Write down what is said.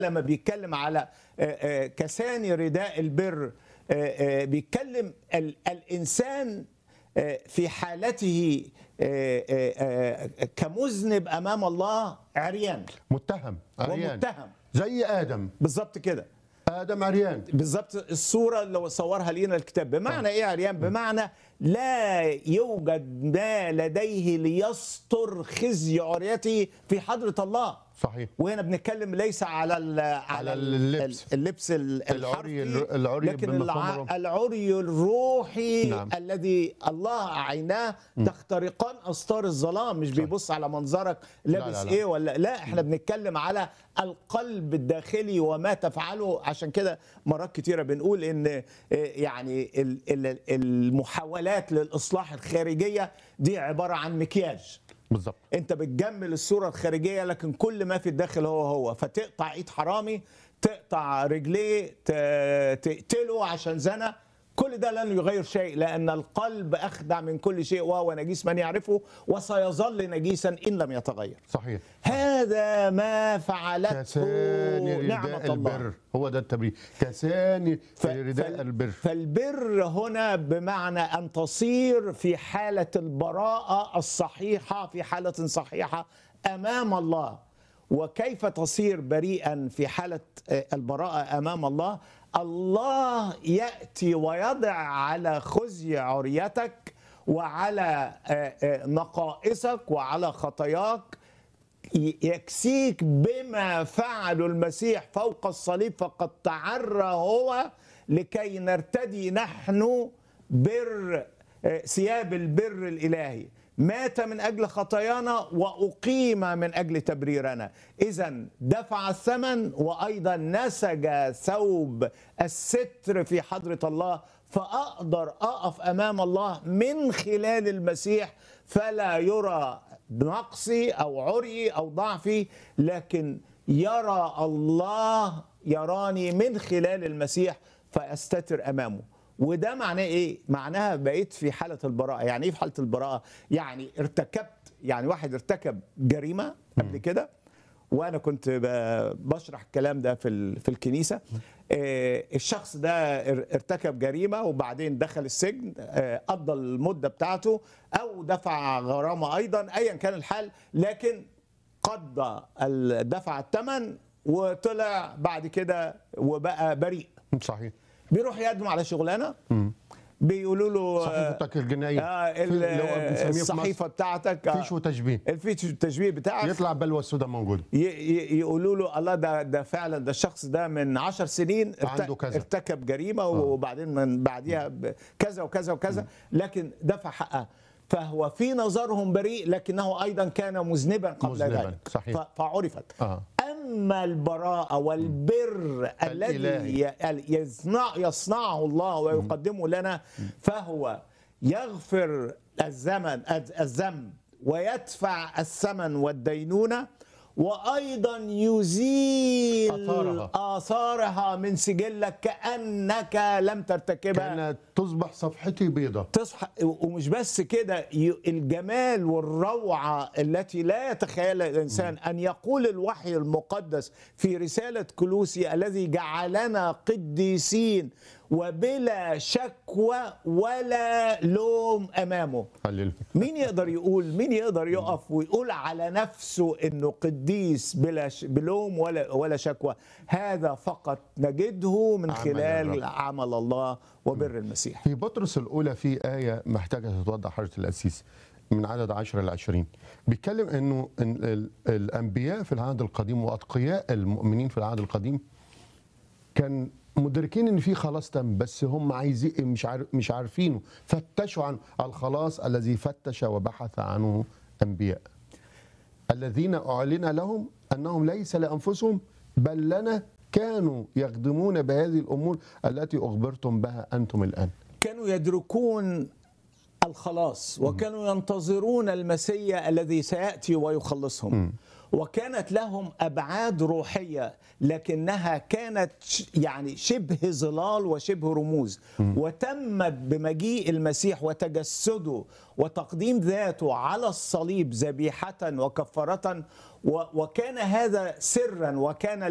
لما بيتكلم على آه، آه، كساني رداء البر آه، آه، بيتكلم ال- الانسان آه، في حالته آه، آه، آه، كمذنب امام الله عريان متهم عريان ومتهم زي ادم بالظبط كده ادم عريان بالظبط الصوره اللي صورها لينا الكتاب بمعنى ايه يا عريان بمعنى لا يوجد ما لديه ليستر خزي عريته في حضره الله صحيح وهنا بنتكلم ليس على ال على اللبس. ال- اللبس ال- العري- الحرفي العري لكن بالمفهوم الع- الروحي. العري الروحي نعم. الذي الله عيناه تخترقان استار الظلام مش بيبص على منظرك لابس لا، لا. ايه ولا لا احنا بنتكلم على القلب الداخلي وما تفعله عشان كده مرات كتيره بنقول ان آه، يعني ال- ال- المحاولات للاصلاح الخارجيه دي عباره عن مكياج بالظبط انت بتجمل الصوره الخارجيه لكن كل ما في الداخل هو هو فتقطع ايد حرامي تقطع رجليه ت- تقتله عشان زنى كل ده لن يغير شيء لان القلب اخدع من كل شيء وهو نجيس من يعرفه وسيظل نجيسا ان لم يتغير صحيح هذا ما فعلته كساني نعمه رداء الله البر هو ده التبرير كساني ف- رداء فال- البر فالبر هنا بمعنى ان تصير في حاله البراءه الصحيحه في حاله صحيحه امام الله وكيف تصير بريئا في حاله آه، البراءه امام الله الله ياتي ويضع على خزي عريتك وعلى آه، آه، نقائصك وعلى خطاياك يكسيك بما فعل المسيح فوق الصليب فقد تعرى هو لكي نرتدي نحن بر آه، ثياب البر الالهي مات من اجل خطايانا واقيم من اجل تبريرنا اذا دفع الثمن وايضا نسج ثوب الستر في حضره الله فاقدر اقف امام الله من خلال المسيح فلا يرى نقصي او عري او ضعفي لكن يرى الله يراني من خلال المسيح فاستتر امامه وده معناه ايه معناها بقيت في حاله البراءه يعني ايه في حاله البراءه يعني ارتكبت يعني واحد ارتكب جريمه قبل كده وانا كنت ب- بشرح الكلام ده في ال- في الكنيسه آه، الشخص ده ار- ارتكب جريمه وبعدين دخل السجن آه، قضى المده بتاعته او دفع غرامه ايضا ايا كان الحال لكن قضى ال- دفع الثمن وطلع بعد كده وبقى بريء صحيح بيروح يقدم على شغلانه بيقولوا له صحيفتك الجنائيه آه في- ال- اللي هو بنسميه في الصحيفه مصر بتاعتك آه، فيش وتشبيه الفيش التشبيه بتاعك يطلع بلوى السوداء موجوده ي- ي- يقولوا له الله ده ده فعلا ده الشخص ده من عشر سنين ارت- عنده كذا. ارتكب جريمه وبعدين من بعديها ب- كذا وكذا وكذا لكن دفع حقها فهو في نظرهم بريء لكنه ايضا كان مذنبا قبل مذنباً، ذلك صحيح. ف- فعرفت آه. اما البراءه والبر الذي الإلهي. ي- يصنع يصنعه الله ويقدمه لنا فهو يغفر الزمن الذنب ويدفع الثمن والدينونه وايضا يزيل آثارها. اثارها من سجلك كانك لم ترتكبها كانت تصبح صفحتي بيضة تصحى ومش بس كده ي- الجمال والروعة التي لا يتخيلها الإنسان أن يقول الوحي المقدس في رسالة كلوسي الذي جعلنا قديسين وبلا شكوى ولا لوم أمامه هللويا مين يقدر يقول مين يقدر يقف ويقول على نفسه انه قديس بلا ش... بلوم ولا ولا شكوى هذا فقط نجده من عمل خلال الرب. عمل الله وبر المسيح في بطرس الأولى في آية محتاجة تتوضح حضرة الأسيس من عدد 10 ل 20 بيتكلم انه إن ال- الانبياء في العهد القديم واتقياء المؤمنين في العهد القديم كان مدركين ان في خلاص تم بس هم عايزين مش عارف مش عارفينه فتشوا عن الخلاص الذي فتش وبحث عنه انبياء الذين اعلن لهم انهم ليس لانفسهم بل لنا كانوا يخدمون بهذه الامور التي اخبرتم بها انتم الان كانوا يدركون الخلاص وكانوا ينتظرون المسيا الذي سياتي ويخلصهم وكانت لهم ابعاد روحيه لكنها كانت ش- يعني شبه ظلال وشبه رموز وتمت بمجيء المسيح وتجسده وتقديم ذاته على الصليب ذبيحه وكفاره و- وكان هذا سرا وكان